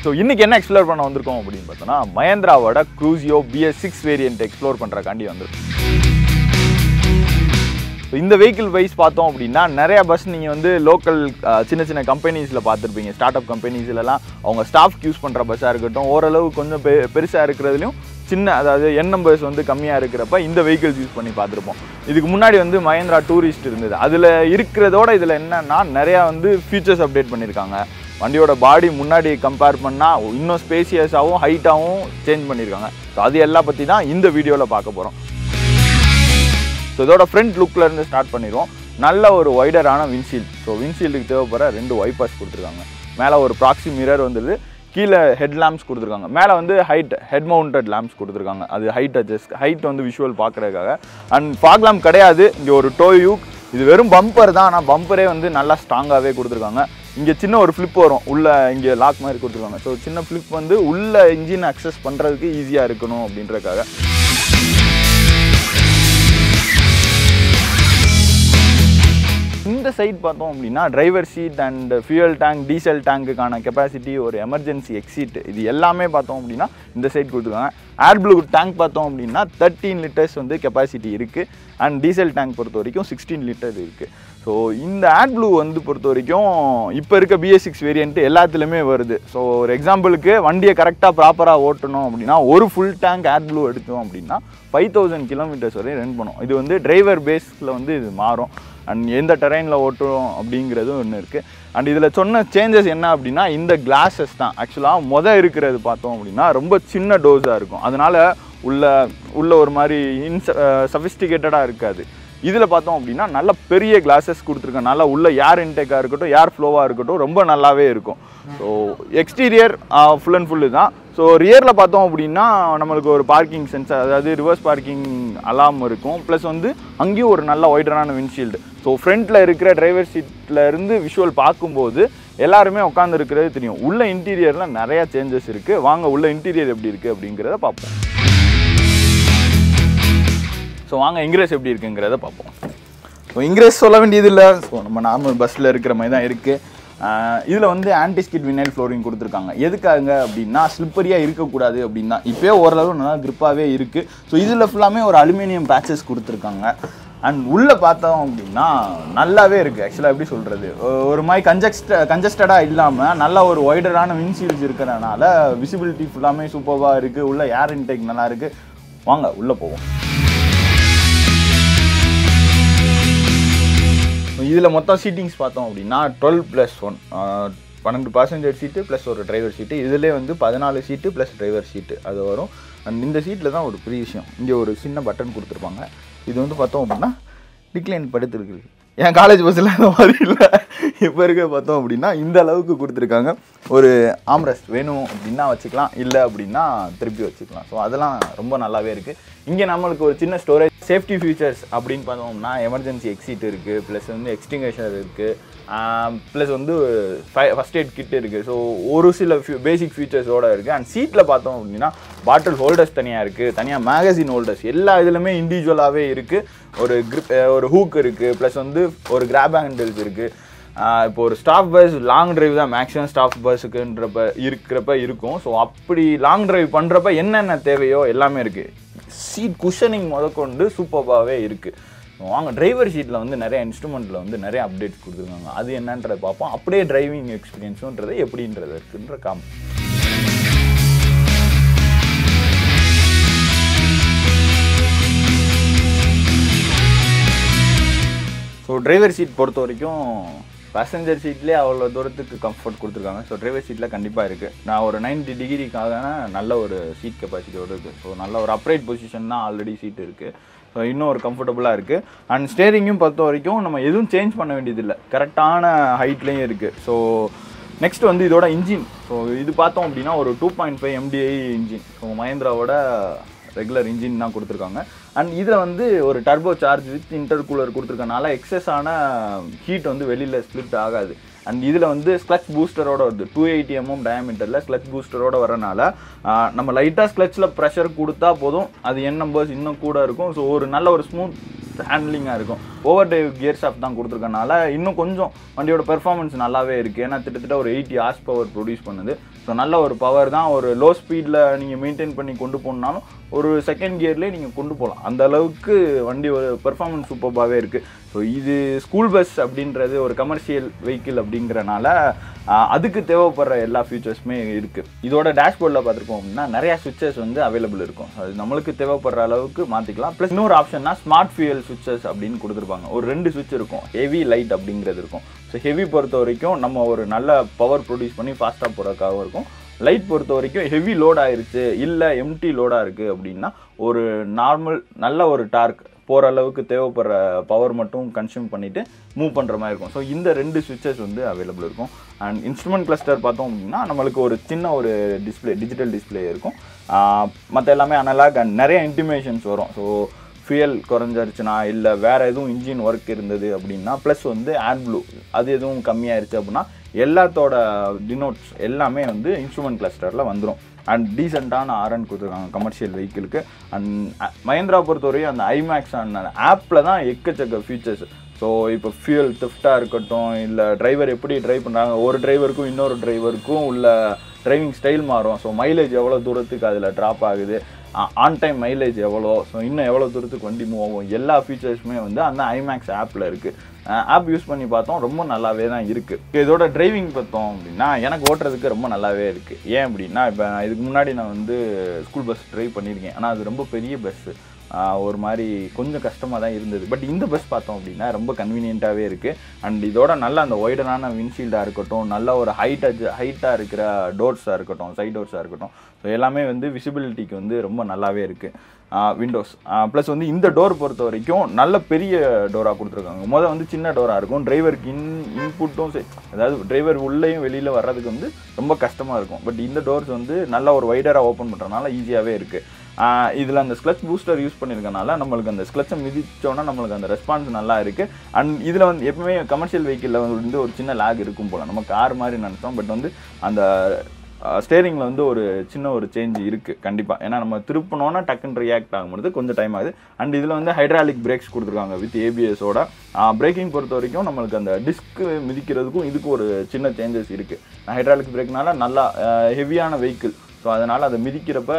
so இன்னைக்கு என்ன explore பண்ண வந்திருக்கோம் அப்படின்னு பார்த்தோன்னா மஹேந்திராவோட Cruzio BS six variant explore பண்ணுறக்காண்டி வந்திருக்கோம் ஸோ இந்த வெஹிக்கிள் வைஸ் பார்த்தோம் அப்படின்னா நிறைய பஸ் நீங்கள் வந்து லோக்கல் சின்ன சின்ன கம்பெனிஸில் பார்த்துருப்பீங்க ஸ்டார்ட் அப் கம்பெனிஸ்லலாம் அவங்க ஸ்டாஃப்க்கு யூஸ் பண்ணுற பஸ்ஸாக இருக்கட்டும் ஓரளவு கொஞ்சம் பெ பெருசாக இருக்கிறதுலையும் சின்ன அதாவது என் நம்பர்ஸ் வந்து கம்மியாக இருக்கிறப்ப இந்த வெஹிக்கிள்ஸ் யூஸ் பண்ணி பார்த்துருப்போம் இதுக்கு முன்னாடி வந்து மஹேந்திரா டூரிஸ்ட் இருந்தது அதில் இருக்கிறதோட இதில் என்னன்னா நிறையா வந்து ஃபீச்சர்ஸ் அப்டேட் பண்ணியிருக்காங்க வண்டியோட பாடி முன்னாடி கம்பேர் பண்ணால் இன்னும் ஸ்பேசியஸாகவும் ஹைட்டாகவும் சேஞ்ச் பண்ணியிருக்காங்க ஸோ அது எல்லாம் பற்றி தான் இந்த வீடியோவில் பார்க்க போகிறோம் ஸோ இதோட ஃப்ரண்ட் லுக்கில் இருந்து ஸ்டார்ட் பண்ணிடுவோம் நல்ல ஒரு ஒய்டரான விண்ஷீல்ட் ஸோ விண்ஷீல்டுக்கு தேவைப்படுற ரெண்டு வைப்பர்ஸ் கொடுத்துருக்காங்க மேலே ஒரு ப்ராக்ஸி மிரர் வந்துடுது கீழே ஹெட் லேம்ப்ஸ் கொடுத்துருக்காங்க மேலே வந்து ஹைட் ஹெட் மவுண்டட் லேம்ப்ஸ் கொடுத்துருக்காங்க அது ஹைட் அட்ஜஸ்ட் ஹைட் வந்து விஷுவல் பார்க்குறதுக்காக அண்ட் ஃபாக் லேம்ப் கிடையாது இங்கே ஒரு டோயூக் இது வெறும் பம்பர் தான் ஆனால் பம்பரே வந்து நல்லா ஸ்ட்ராங்காகவே கொடுத்துருக்காங்க இங்கே சின்ன ஒரு ஃப்ளிப் வரும் உள்ள இங்கே லாக் மாதிரி கொடுத்துருக்காங்க ஸோ சின்ன ஃப்ளிப் வந்து உள்ள இன்ஜின் அக்சஸ் பண்ணுறதுக்கு ஈஸியாக இருக்கணும் அப்படின்றதுக்காக இந்த சைட் பார்த்தோம் அப்படின்னா driver seat and fuel tank diesel டேங்க்குக்கான கெப்பாசிட்டி ஒரு எமர்ஜென்சி எக்ஸிட் இது எல்லாமே பார்த்தோம் அப்படின்னா இந்த சைட் கொடுத்துருக்காங்க ஏர் ப்ளூ டேங்க் பார்த்தோம் அப்படின்னா தேர்ட்டீன் லிட்டர்ஸ் வந்து கெப்பாசிட்டி இருக்குது அண்ட் டீசல் டேங்க் பொறுத்த வரைக்கும் சிக்ஸ்டீன் லிட்டர் இருக்குது ஸோ இந்த ஏர் ப்ளூ வந்து பொறுத்த வரைக்கும் இப்போ இருக்க பிஎஸ் சிக்ஸ் வேரியன்ட் எல்லாத்துலேயுமே வருது ஸோ ஒரு எக்ஸாம்பிளுக்கு வண்டியை கரெக்டாக ப்ராப்பராக ஓட்டணும் அப்படின்னா ஒரு ஃபுல் டேங்க் ஏர் ப்ளூ எடுத்தோம் அப்படின்னா ஃபைவ் தௌசண்ட் கிலோமீட்டர்ஸ் வரையும் ரன் பண்ணும் இது வந்து டிரைவர் பேஸில் வந்து இது மாறும் அண்ட் எந்த டெரைனில் ஓட்டுறோம் அப்படிங்கிறதும் ஒன்று இருக்குது அண்ட் இதில் சொன்ன சேஞ்சஸ் என்ன அப்படின்னா இந்த கிளாஸஸ் தான் ஆக்சுவலாக மொதல் இருக்கிறது பார்த்தோம் அப்படின்னா ரொம்ப சின்ன டோஸாக இருக்கும் அதனால் உள்ள உள்ள ஒரு மாதிரி இன்ச சஃபிஸ்டிகேட்டடாக இருக்காது இதில் பார்த்தோம் அப்படின்னா நல்ல பெரிய கிளாஸஸ் கொடுத்துருக்கேன் நல்லா உள்ள ஏர் இன்டேக்காக இருக்கட்டும் ஏர் ஃப்ளோவாக இருக்கட்டும் ரொம்ப நல்லாவே இருக்கும் so exterior full and full தான் ஸோ ரியரில் பார்த்தோம் அப்படின்னா நம்மளுக்கு ஒரு பார்க்கிங் சென்சார் அதாவது ரிவர்ஸ் பார்க்கிங் அலாம் இருக்கும் ப்ளஸ் வந்து அங்கேயும் ஒரு நல்ல ஒய்டரான விண்ட்ஷீல்டு ஸோ ஃப்ரண்ட்டில் இருக்கிற டிரைவர் சீட்டில் இருந்து விஷுவல் பார்க்கும்போது எல்லாருமே உட்காந்து இருக்கிறது தெரியும் உள்ள இன்டீரியரில் நிறையா சேஞ்சஸ் இருக்குது வாங்க உள்ள இன்டீரியர் எப்படி இருக்குது அப்படிங்கிறத பார்ப்போம் ஸோ வாங்க இங்கிரேஸ் எப்படி இருக்குங்கிறத பார்ப்போம் ஸோ இங்கிரேஸ் சொல்ல வேண்டியது இல்லை ஸோ நம்ம நார்மல் பஸ்ஸில் இருக்கிற மாதிரி தான் இருக்குது இதில் வந்து ஆன்டி ஸ்கிட் வினைல் ஃப்ளோரிங் கொடுத்துருக்காங்க எதுக்காக அப்படின்னா ஸ்லிப்பரியாக இருக்கக்கூடாது அப்படின்னா இப்போயே ஓரளவு நல்லா grip-ஆவே இருக்குது ஸோ இதில் ஃபுல்லாமே ஒரு அலுமினியம் பேச்சஸ் கொடுத்துருக்காங்க அண்ட் உள்ளே பார்த்தோம் அப்படின்னா நல்லாவே இருக்குது ஆக்சுவலாக எப்படி சொல்கிறது ஒரு மாதிரி கன்ஜஸ்ட் கன்ஜஸ்டடாக இல்லாமல் நல்ல ஒரு ஒய்டரான விண்ட்ஷீல்ட்ஸ் இருக்கிறனால விசிபிலிட்டி ஃபுல்லாமே சூப்பராக இருக்குது உள்ள ஏர் இன்டேக் நல்லா இருக்குது வாங்க உள்ளே போவோம் இதில் மொத்தம் சீட்டிங்ஸ் பார்த்தோம் அப்படின்னா டுவெல் ப்ளஸ் ஒன் பன்னெண்டு பாசஞ்சர் சீட்டு ப்ளஸ் ஒரு டிரைவர் சீட்டு இதிலே வந்து பதினாலு சீட்டு ப்ளஸ் டிரைவர் சீட்டு அது வரும் அண்ட் இந்த சீட்டில் தான் ஒரு பெரிய விஷயம் இங்கே ஒரு சின்ன பட்டன் கொடுத்துருப்பாங்க இது வந்து பார்த்தோம் அப்படின்னா டிக்ளைன் படுத்துருக்கு என் காலேஜ் பஸ்ஸில் அந்த மாதிரி இல்லை இப்போ இருக்க பார்த்தோம் அப்படின்னா இந்த அளவுக்கு கொடுத்துருக்காங்க ஒரு ஆம்ரெஸ்ட் வேணும் அப்படின்னா வச்சுக்கலாம் இல்லை அப்படின்னா திருப்பி வச்சுக்கலாம் ஸோ அதெல்லாம் ரொம்ப நல்லாவே இருக்குது இங்கே நம்மளுக்கு ஒரு சின்ன ஸ்டோரேஜ் சேஃப்டி ஃபீச்சர்ஸ் அப்படின்னு பார்த்தோம்னா எமர்ஜென்சி எக்ஸிட் இருக்குது ப்ளஸ் வந்து எக்ஸ்டிங்கேஷர் இருக்குது ப்ளஸ் வந்து ஃபஸ்ட் எய்ட் கிட் இருக்குது ஸோ ஒரு சில ஃபியூ பேசிக் ஃபீச்சர்ஸோடு இருக்குது அண்ட் சீட்டில் பார்த்தோம் அப்படின்னா பாட்டில் ஹோல்டர்ஸ் தனியாக இருக்குது தனியாக மேகசின் ஹோல்டர்ஸ் எல்லா இதுலையுமே இண்டிவிஜுவலாகவே இருக்குது ஒரு கிரிப் ஒரு ஹூக் இருக்குது ப்ளஸ் வந்து ஒரு கிராப் ஹேண்டில்ஸ் இருக்குது இப்போ ஒரு ஸ்டாஃப் பஸ் லாங் டிரைவ் தான் மேக்ஸிமம் ஸ்டாஃப் பஸ்ஸுக்குன்றப்ப இருக்கிறப்ப இருக்கும் ஸோ அப்படி லாங் டிரைவ் பண்ணுறப்ப என்னென்ன தேவையோ எல்லாமே இருக்குது சீட் குஷனிங் முதற்கொண்டு சூப்பராகவே இருக்குது வாங்க டிரைவர் சீட்டில் வந்து நிறைய இன்ஸ்ட்ருமெண்ட்டில் வந்து நிறைய அப்டேட்ஸ் கொடுத்துருக்காங்க அது என்னன்றதை பார்ப்போம் அப்படியே டிரைவிங் எக்ஸ்பீரியன்ஸுன்றது எப்படின்றது இருக்குன்ற காம் ஸோ டிரைவர் சீட் பொறுத்த வரைக்கும் பேசஞ்சர் சீட்லேயே அவ்வளோ தூரத்துக்கு கம்ஃபர்ட் கொடுத்துருக்காங்க ஸோ டிரைவர் சீட்டில் கண்டிப்பாக இருக்குது நான் ஒரு 90 டிகிரிக்காக நல்ல ஒரு சீட் கெப்பாசிட்டியோடு இருக்குது ஸோ நல்ல ஒரு அப்ரைட் பொசிஷன் தான் ஆல்ரெடி சீட் இருக்குது ஸோ இன்னும் ஒரு கம்ஃபர்டபுளாக இருக்குது அண்ட் ஸ்டேரிங்கும் பொறுத்த வரைக்கும் நம்ம எதுவும் சேஞ்ச் பண்ண வேண்டியதில்லை கரெக்டான ஹைட்லேயும் இருக்குது ஸோ நெக்ஸ்ட் வந்து இதோட இன்ஜின் ஸோ இது பார்த்தோம் அப்படின்னா ஒரு two point five MDI engine so மஹேந்திராவோட ரெகுலர் இன்ஜின் தான் கொடுத்துருக்காங்க அண்ட் இதில் வந்து ஒரு turbo charge with intercooler கொடுத்துருக்கனால எக்ஸஸான ஹீட் வந்து வெளியில் ஸ்ப்ளிட் ஆகாது அண்ட் இதில் வந்து ஸ்க்ளச் பூஸ்டரோட வருது டூ எயிட்டி எம்எம் டயமீட்டரில் ஸ்க்ளச் பூஸ்டரோட வரனால ஆஹ், நம்ம லைட்டாக ஸ்க்ளச்சில் ப்ரெஷர் கொடுத்தா போதும் அது என் நம்பர்ஸ் இன்னும் கூட இருக்கும் ஸோ ஒரு நல்ல ஒரு ஸ்மூத் ஸ்மூத் ஹேண்ட்லிங்காக இருக்கும் ஓவர் டிரைவ் கியர் ஷாஃப்ட் தான் கொடுத்துருக்கனால இன்னும் கொஞ்சம் வண்டியோட பெர்ஃபார்மன்ஸ் நல்லாவே இருக்குது ஏன்னா கிட்டத்தட்ட ஒரு எயிட்டி ஹார்ஸ் பவர் ப்ரொடியூஸ் பண்ணுது ஸோ நல்ல ஒரு பவர் தான் ஒரு லோ ஸ்பீடில் நீங்கள் மெயின்டைன் பண்ணி கொண்டு போகணுன்னாலும் ஒரு செகண்ட் கியர்லேயே நீங்கள் கொண்டு போகலாம் அந்த அளவுக்கு வண்டி ஒரு பெர்ஃபார்மன்ஸ் சூப்பராகவே இருக்குது ஸோ இது ஸ்கூல் பஸ் அப்படின்றது ஒரு கமர்ஷியல் வெஹிக்கிள் அப்படிங்கிறனால ஆஹ், அதுக்கு தேவைப்படுற எல்லா ஃபீச்சர்ஸுமே இருக்குது இதோட டேஷ்போர்டில் பார்த்துருக்கோம் அப்படின்னா நிறையா சுவிச்சஸ் வந்து அவைலபிள் இருக்கும் அது நம்மளுக்கு தேவைப்படுற அளவுக்கு மாற்றிக்கலாம் ப்ளஸ் இன்னொரு ஆப்ஷன்னா ஸ்மார்ட் ஃபியூயல் சுவிச்சஸ் அப்படின்னு கொடுத்துருப்பாங்க ஒரு ரெண்டு சுவிட்ச் இருக்கும் ஹெவி லைட் அப்படிங்கிறது இருக்கும் ஸோ ஹெவி பொறுத்த வரைக்கும் நம்ம ஒரு நல்ல பவர் ப்ரொடியூஸ் பண்ணி ஃபாஸ்ட்டாக போகிறதுக்காகவும் இருக்கும் லைட் பொறுத்த வரைக்கும் ஹெவி லோட் ஆயிருச்சு இல்லை எம்டி லோடாக இருக்குது அப்படின்னா ஒரு நார்மல் நல்ல ஒரு டார்க் போகிற அளவுக்கு தேவைப்படுற பவர் மட்டும் கன்சியூம் பண்ணிவிட்டு மூவ் பண்ணுற மாதிரி இருக்கும் ஸோ இந்த ரெண்டு சுவிச்சஸ் வந்து அவைலபிள் இருக்கும் அண்ட் இன்ஸ்ட்ருமெண்ட் கிளஸ்டர் பார்த்தோம் அப்படின்னா நம்மளுக்கு ஒரு சின்ன ஒரு டிஸ்பிளே டிஜிட்டல் டிஸ்பிளே இருக்கும் மற்ற எல்லாமே அனலாக் அண்ட் நிறைய இன்டிமேஷன்ஸ் வரும் ஸோ ஃபியல் குறைஞ்சிருச்சுனா இல்லை வேறு எதுவும் இன்ஜின் ஒர்க் இருந்தது அப்படின்னா ப்ளஸ் வந்து ஆட் ப்ளூ அது எதுவும் கம்மியாயிருச்சு அப்படின்னா எல்லாத்தோட டினோட்ஸ் எல்லாமே வந்து இன்ஸ்ட்ருமெண்ட் கிளஸ்டரில் வந்துடும் அண்ட் டீசெண்டான ஆர்என் கொடுத்துருக்காங்க கமர்ஷியல் வெஹிக்கிளுக்கு அண்ட் மஹேந்திரா பொறுத்தவரையும் அந்த ஐமேக்ஸ் அந்த ஆப்பில் தான் எக்கச்சக்க ஃபீச்சர்ஸ் ஸோ இப்போ ஃபியூல் திஃப்டாக இருக்கட்டும் இல்லை டிரைவர் எப்படி டிரைவ் பண்ணுறாங்க ஒரு டிரைவருக்கும் இன்னொரு டிரைவருக்கும் உள்ள டிரைவிங் ஸ்டைல் மாறும் ஸோ மைலேஜ் எவ்வளோ தூரத்துக்கு அதில் ட்ராப் ஆகுது ஆன் டைம் மைலேஜ் எவ்வளோ ஸோ இன்னும் எவ்வளோ தூரத்துக்கு வண்டி மூவ் ஆகும் எல்லா ஃபீச்சர்ஸுமே வந்து அந்த ஐமேக்ஸ் ஆப்பில் இருக்குது ஆப் யூஸ் பண்ணி பார்த்தோம் ரொம்ப நல்லாவே தான் இருக்குது இதோட டிரைவிங் பார்த்தோம் அப்படின்னா எனக்கு ஓட்டுறதுக்கு ரொம்ப நல்லாவே இருக்குது ஏன் அப்படின்னா இப்போ இதுக்கு முன்னாடி நான் வந்து ஸ்கூல் பஸ் ட்ரைவ் பண்ணியிருக்கேன் ஆனால் அது ரொம்ப பெரிய பஸ்ஸு ஒரு மாதிரி கொஞ்சம் கஷ்டமாக தான் இருந்தது பட் இந்த பஸ் பார்த்தோம் அப்படின்னா ரொம்ப கன்வீனியண்ட்டாகவே இருக்குது அண்ட் இதோட நல்ல அந்த ஒய்டனான விண்ட்ஷீல்டாக இருக்கட்டும் நல்ல ஒரு ஹைட்டாக ஹைட்டாக இருக்கிற டோர்ஸாக இருக்கட்டும் சைட் டோர்ஸாக இருக்கட்டும் ஸோ எல்லாமே வந்து விசிபிலிட்டிக்கு வந்து ரொம்ப நல்லாவே இருக்குது விண்டோஸ் ப்ளஸ் வந்து இந்த டோர் பொறுத்த வரைக்கும் நல்ல பெரிய டோராக கொடுத்துருக்காங்க முதல் வந்து சின்ன டோராக இருக்கும் டிரைவருக்கு இன் இன்புட்டும் சரி அதாவது டிரைவர் உள்ளேயும் வெளியில் வர்றதுக்கு வந்து ரொம்ப கஷ்டமாக இருக்கும் பட் இந்த டோர்ஸ் வந்து நல்ல ஒரு வைடராக ஓப்பன் பண்ணுறதுனால ஈஸியாகவே இருக்குது இதில் அந்த ஸ்க்ளச் பூஸ்டர் யூஸ் பண்ணியிருக்கனால நம்மளுக்கு அந்த ஸ்க்ளச்சை மிதிச்சோன்னா நம்மளுக்கு அந்த ரெஸ்பான்ஸ் நல்லா இருக்குது அண்ட் இதில் வந்து எப்பவுமே கமர்ஷியல் வெஹிக்கிளில் வந்து ஒரு சின்ன லேக் இருக்கும் போல் நம்ம கார் மாதிரி நினச்சோம் பட் வந்து அந்த ஸ்டேரிங்கில் வந்து ஒரு சின்ன ஒரு சேஞ்ச் இருக்குது கண்டிப்பாக ஏன்னா நம்ம திருப்பினோன்னா டக்குன்னு ரியாக்ட் ஆகும்போது கொஞ்சம் டைம் ஆகுது அண்ட் இதில் வந்து ஹைட்ராலிக் பிரேக்ஸ் கொடுத்துருக்காங்க வித் ஏபிஎஸோட பிரேக்கிங் பொறுத்த வரைக்கும் நம்மளுக்கு அந்த டிஸ்க் மிதிக்கிறதுக்கும் இதுக்கு ஒரு சின்ன சேஞ்சஸ் இருக்குது ஹைட்ராலிக் பிரேக்னால நல்லா ஹெவியான வெஹிக்கிள் ஸோ அதனால் அதை மிதிக்கிறப்ப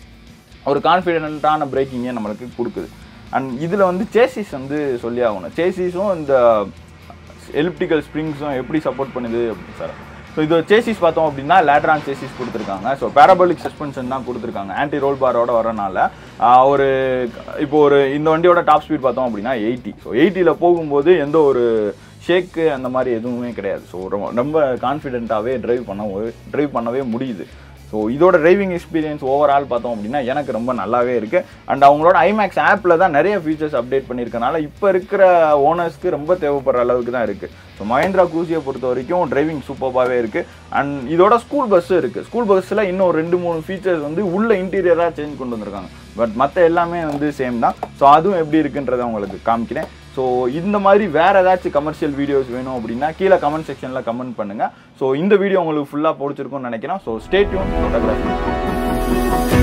ஒரு கான்ஃபிடென்ட்டான பிரேக்கிங்கே நம்மளுக்கு கொடுக்குது அண்ட் இதில் வந்து சேசிஸ் வந்து சொல்லி ஆகணும் சேசிஸும் இந்த எலிப்டிக்கல் ஸ்ப்ரிங்ஸும் எப்படி சப்போர்ட் பண்ணுது அப்படின்னு சார் ஸோ இது சேசிஸ் பார்த்தோம் அப்படின்னா லேட்ரான் சேசிஸ் கொடுத்துருக்காங்க ஸோ பேரபோலிக் சஸ்பென்ஷன் தான் கொடுத்துருக்காங்க ஆன்டி ரோல் பாரோட வரனால ஆஹ், ஒரு இப்போ ஒரு இந்த வண்டியோட டாப் ஸ்பீட் பார்த்தோம் அப்படின்னா எயிட்டி ஸோ எயிட்டியில் போகும்போது எந்த ஒரு ஷேக்கு அந்த மாதிரி எதுவுமே கிடையாது ஸோ ரொம்ப ரொம்ப கான்ஃபிடென்ட்டாகவே ட்ரைவ் பண்ண ட்ரைவ் பண்ணவே முடியுது ஸோ இதோட டிரைவிங் எக்ஸ்பீரியன்ஸ் ஓவரால் பார்த்தோம் அப்படின்னா எனக்கு ரொம்ப நல்லாவே இருக்குது அண்ட் அவங்களோட ஐமேக்ஸ் ஆப்பில் தான் நிறைய ஃபீச்சர்ஸ் அப்டேட் பண்ணியிருக்கனால இப்போ இருக்கிற ஓனர்ஸ்க்கு ரொம்ப தேவைப்படுற அளவுக்கு தான் இருக்குது ஸோ மஹேந்திரா குரூசியை பொறுத்த வரைக்கும் டிரைவிங் சூப்பராகவே இருக்குது அண்ட் இதோட ஸ்கூல் பஸ்ஸும் இருக்குது ஸ்கூல் பஸ்ஸில் இன்னும் ரெண்டு மூணு ஃபீச்சர்ஸ் வந்து உள்ள இன்டீரியராக சேஞ்ச் கொண்டு வந்திருக்காங்க பட் மற்ற எல்லாமே வந்து சேம் தான் ஸோ அதுவும் எப்படி இருக்குன்றதை உங்களுக்கு காமிக்கிறேன் ஸோ இந்த மாதிரி வேற ஏதாச்சும் கமர்ஷியல் வீடியோஸ் வேணும் அப்படின்னா கீழே கமெண்ட் செக்ஷனில் கமெண்ட் பண்ணுங்க ஸோ இந்த வீடியோ உங்களுக்கு ஃபுல்லாக பிடிச்சிருக்கும்னு நினைக்கிறேன் ஸோ ஸ்டே டியூன் ஃபோட்டோகிராஃபி